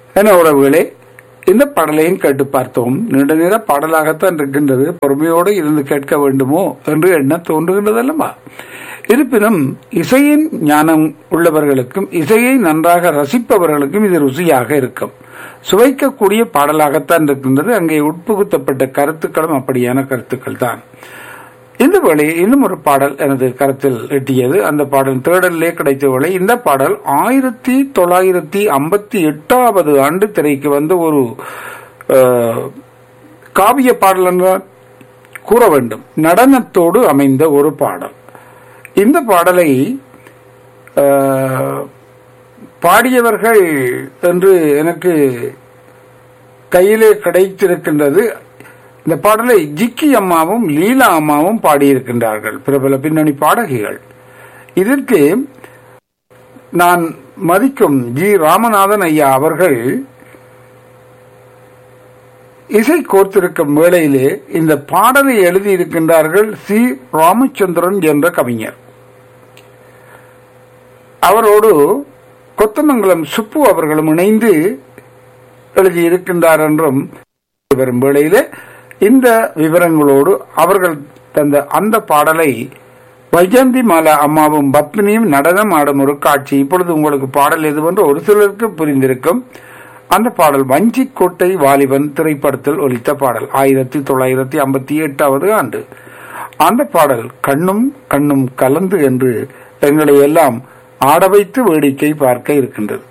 என உறவுகளே இந்த பாடலையும் கேட்டு பார்த்தோம் நீண்ட நேர பாடலாகத்தான் இருக்கின்றது பொறுமையோடு இருந்து கேட்க வேண்டுமோ என்று எண்ண தோன்றுகின்றது அல்லவா இருப்பினும் இசையின் ஞானம் உள்ளவர்களுக்கும் இசையை நன்றாக ரசிப்பவர்களுக்கும் இது ருசியாக இருக்கும் சுவைக்கக்கூடிய பாடலாகத்தான் இருக்கின்றது அங்கே உட்புகுத்தப்பட்ட கருத்துக்களும் அப்படியான கருத்துக்கள் தான் இந்த வேளை இன்னும் ஒரு பாடல் எனது கருத்தில் எட்டியது அந்த பாடல் தேடலிலே கிடைத்த வேளை இந்த பாடல் ஆயிரத்தி தொள்ளாயிரத்தி ஐம்பத்தி எட்டாவது ஆண்டு திரைக்கு வந்த ஒரு அஹ், காவிய பாடல் என்று கூற வேண்டும் நடனத்தோடு அமைந்த ஒரு பாடல் இந்த பாடலை அஹ், பாடியவர்கள் என்று எனக்கு கையிலே கிடைத்திருக்கின்றது இந்த பாடலை ஜிக்கி அம்மாவும் லீலா அம்மாவும் பாடியிருக்கின்றார்கள் பிரபல பின்னணி பாடகிகள் இதற்கு நான் மதிக்கும் ஜி ராமநாதன் ஐயா அவர்கள் இசை கோர்த்திருக்கும் வேளையிலே இந்த பாடலை எழுதியிருக்கின்றார்கள் சி ராமச்சந்திரன் என்ற கவிஞர் அவரோடு கொத்தமங்கலம் சுப்பு அவர்களும் இணைந்து எழுதியிருக்கின்றார் என்றும் வரும் வேளையிலே இந்த விவரங்களோடு அவர்கள் தந்த அந்த பாடலை வைஜந்தி மாலா அம்மாவும் பத்மினியும் நடனம் ஆடும் ஒரு காட்சி இப்பொழுது உங்களுக்கு பாடல் எதுவென்று ஒரு சிலருக்கு புரிந்திருக்கும் அந்த பாடல் வஞ்சிக்கோட்டை வாலிபன் திரைப்படத்தில் ஒலித்த பாடல் ஆயிரத்தி தொள்ளாயிரத்தி ஐம்பத்தி எட்டாவது ஆண்டு அந்த பாடல் கண்ணும் கண்ணும் கலந்து என்று எங்களை எல்லாம் ஆட வைத்து வேடிக்கை பார்க்க இருக்கின்றது